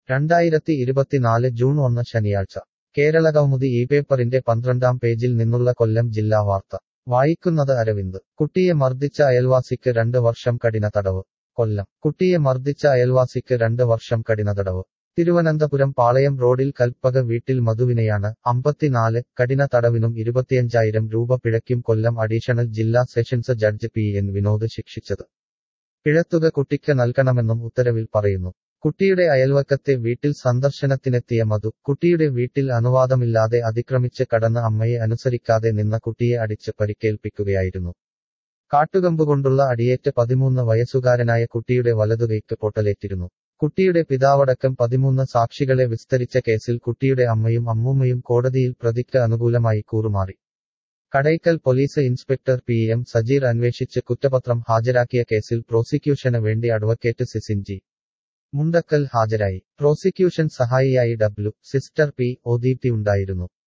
രണ്ടായിരത്തി ഇരുപത്തിനാല് ജൂൺ ഒന്ന് ശനിയാഴ്ച കേരളകൗമുദി ഈ പേപ്പറിന്റെ പന്ത്രണ്ടാം പേജിൽ നിന്നുള്ള കൊല്ലം ജില്ലാ വാർത്ത വായിക്കുന്നത് അരവിന്ദ് കുട്ടിയെ മർദ്ദിച്ച അയൽവാസിക്ക് രണ്ട് വർഷം കഠിന തടവ് കൊല്ലം കുട്ടിയെ മർദ്ദിച്ച അയൽവാസിക്ക് രണ്ട് വർഷം കഠിന തടവ് തിരുവനന്തപുരം പാളയം റോഡിൽ കൽപ്പക വീട്ടിൽ മധുവിനെയാണ് അമ്പത്തിനാല് കഠിന തടവിനും ഇരുപത്തിയഞ്ചായിരം രൂപ പിഴയ്ക്കും കൊല്ലം അഡീഷണൽ ജില്ലാ sessions judge P N Vinod ശിക്ഷിച്ചത് പിഴത്തുക കുട്ടിക്ക് നൽകണമെന്നും ഉത്തരവിൽ പറയുന്നു കുട്ടിയുടെ അയൽവക്കത്തെ വീട്ടിൽ സന്ദർശനത്തിനെത്തിയ മധു കുട്ടിയുടെ വീട്ടിൽ അനുവാദമില്ലാതെ അതിക്രമിച്ച് കടന്ന് അമ്മയെ അനുസരിക്കാതെ നിന്ന കുട്ടിയെ അടിച്ച് പരിക്കേൽപ്പിക്കുകയായിരുന്നു കാട്ടുകമ്പുകൊണ്ടുള്ള അടിയേറ്റ് പതിമൂന്ന് വയസ്സുകാരനായ കുട്ടിയുടെ വലതുകൈക്ക് പൊട്ടലേറ്റിരുന്നു കുട്ടിയുടെ പിതാവടക്കം പതിമൂന്ന് സാക്ഷികളെ വിസ്തരിച്ച കേസിൽ കുട്ടിയുടെ അമ്മയും അമ്മൂമ്മയും കോടതിയിൽ പ്രതിക്ക് അനുകൂലമായി കൂറുമാറി Kadakkal police inspector P M Sajeer അന്വേഷിച്ച് കുറ്റപത്രം ഹാജരാക്കിയ കേസിൽ പ്രോസിക്യൂഷന് വേണ്ടി അഡ്വക്കേറ്റ് സിസിൻ ജി മുണ്ടക്കൽ ഹാജരായി പ്രോസിക്യൂഷൻ സഹായിയായി W sister P O Deepthi ഉണ്ടായിരുന്നു